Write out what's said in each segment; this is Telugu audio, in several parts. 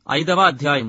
ఐదవ అధ్యాయము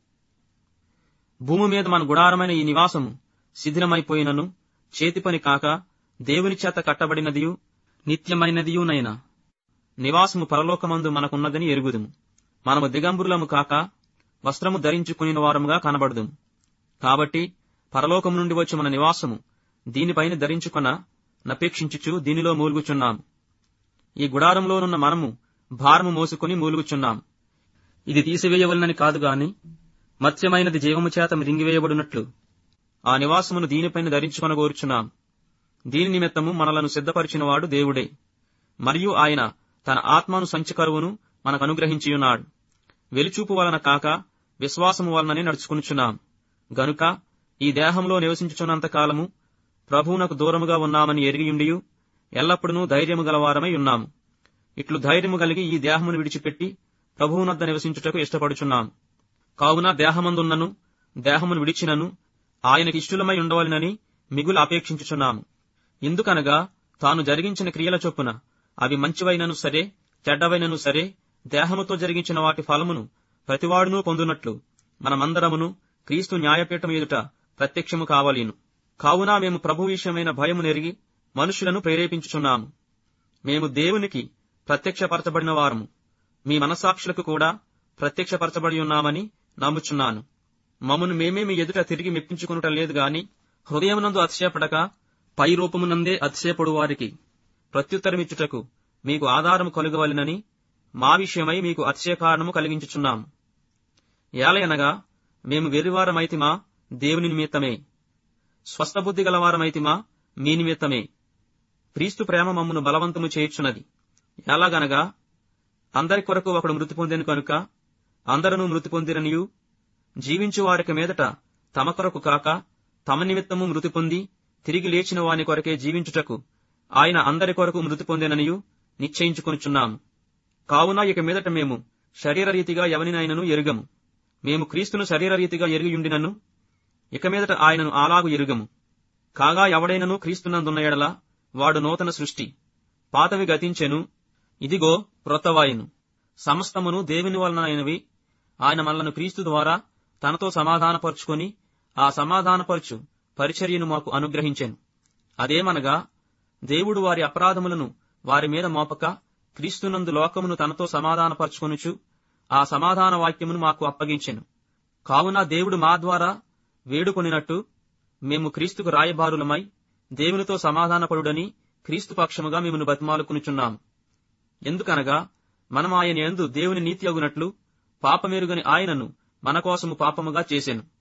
భూమి మీద మన గుడారమైన ఈ నివాసము శిథిలమైపోయినను చేతి పని కాక దేవుని చేత కట్టబడినదియు నిత్యమైనదియునైనా నివాసము పరలోకమందు మనకున్నదని ఎరుగుదుము మనము దిగంబరులము కాక వస్త్రము ధరించుకుని వారముగా కనబడదుము కాబట్టి పరలోకము నుండి వచ్చి మన నివాసము దీనిపైన ధరించుకొన నపేక్షించుచు దీనిలో మూలుగుచున్నాము ఈ గుడారంలోనున్న మనము భారము మోసుకుని మూలుగుచున్నాము ఇది తీసివేయవలనని కాదు గాని మత్స్యమైనది జీవము చేత మిరింగివేయబడినట్లు ఆ నివాసమును దీనిపైన ధరించుకొనగోరుచున్నాం దీని నిమిత్తము మనలను సిద్ధపరిచినవాడు దేవుడే మరియు ఆయన తన ఆత్మను సంచకరువును మనకు అనుగ్రహించియున్నాడు వెలుచూపు వలన కాక విశ్వాసము వలననే నడుచుకునుచున్నాం గనుక ఈ దేహంలో నివసించుచున్నంత కాలము ప్రభువునకు దూరముగా ఉన్నామని ఎరిగియుండియు ఎల్లప్పుడూ ధైర్యము గలవారమై ఉన్నాము ఇట్లు ధైర్యము కలిగి ఈ దేహమును విడిచిపెట్టి ప్రభువునద్ద నివసించుటకు ఇష్టపడుచున్నాం కావున దేహమందున్నను దేహమును విడిచినను ఆయనకి ఇష్టలమై ఉండవలనని మిగులు అపేక్షించుచున్నాము ఎందుకనగా తాను జరిగించిన క్రియల చొప్పున అవి మంచివైనను సరే చెడ్డవైనను సరే దేహముతో జరిగించిన వాటి ఫలమును ప్రతివాడునూ పొందునట్లు మనమందరమును క్రీస్తు న్యాయపీఠం ఎదుట ప్రత్యక్షము కావలీను కావున మేము ప్రభు విషయమైన భయము నెరిగి మనుషులను ప్రేరేపించుచున్నాము మేము దేవునికి ప్రత్యక్షపరచబడిన వారము మీ మనసాక్షులకు కూడా ప్రత్యక్షపరచబడి ఉన్నామని నమ్ముచున్నాను మమ్మను మేమే మీ ఎదుట తిరిగి మెప్పించుకునుట లేదు గాని హృదయమునందు అతిశయపడక పై రూపమునందే అతిశయపడు వారికి ప్రత్యుత్తరమిచ్చుటకు మీకు ఆధారము కలుగవలెనని మా విషయమై మీకు అతిశయ కారణము కలిగించుచున్నాము ఏలయనగా మేము వెర్రివారమైతిమా దేవుని నిమిత్తమే స్వస్థబుద్ధి గలవారమైతిమా మీ నిమిత్తమే క్రీస్తు ప్రేమ మమ్మను బలవంతము చేయుచున్నది ఎలాగనగా అందరి కొరకు ఒకడు మృతి పొందిన కనుక అందరూ మృతి పొందిరనియు జీవించు వారికి మీదట తమ కొరకు కాక తమ నిమిత్తము మృతి పొంది తిరిగి లేచిన వాని కొరకే జీవించుటకు ఆయన అందరి కొరకు మృతి పొందిననియు నిశ్చయించుకొనుచున్నాము కావున ఇక మీదట మేము శరీరరీతిగా ఎవనినైనను ఎరుగము మేము క్రీస్తును శరీరరీతిగా ఎరిగియుండినను ఇక మీదట ఆయనను అలాగు ఎరుగము కాగా ఎవడైనను క్రీస్తునందున్న ఎడల వాడు నూతన సృష్టి పాతవి గతించెను ఇదిగో క్రొత్తవాయును సమస్తమును దేవుని వలన అయినవి ఆయన మనలను క్రీస్తు ద్వారా తనతో సమాధానపరుచుకొని ఆ సమాధానపరచు పరిచర్యను మాకు అనుగ్రహించెను అదేమనగా దేవుడు వారి అపరాధములను వారి మీద మోపక క్రీస్తునందు లోకమును తనతో సమాధానపరచుకొనుచు ఆ సమాధాన వాక్యమును మాకు అప్పగించెను కావున దేవుడు మా ద్వారా వేడుకొనినట్టు మేము క్రీస్తుకు రాయబారులమై దేవునితో సమాధానపడుడని క్రీస్తు పక్షముగా మిమ్మను బతిమాలుకునుచున్నాము ఎందుకనగా మనం ఆయన యందు దేవుని నీతి అగునట్లు పాపమెరుగని ఆయనను మన కోసము పాపముగా చేసెను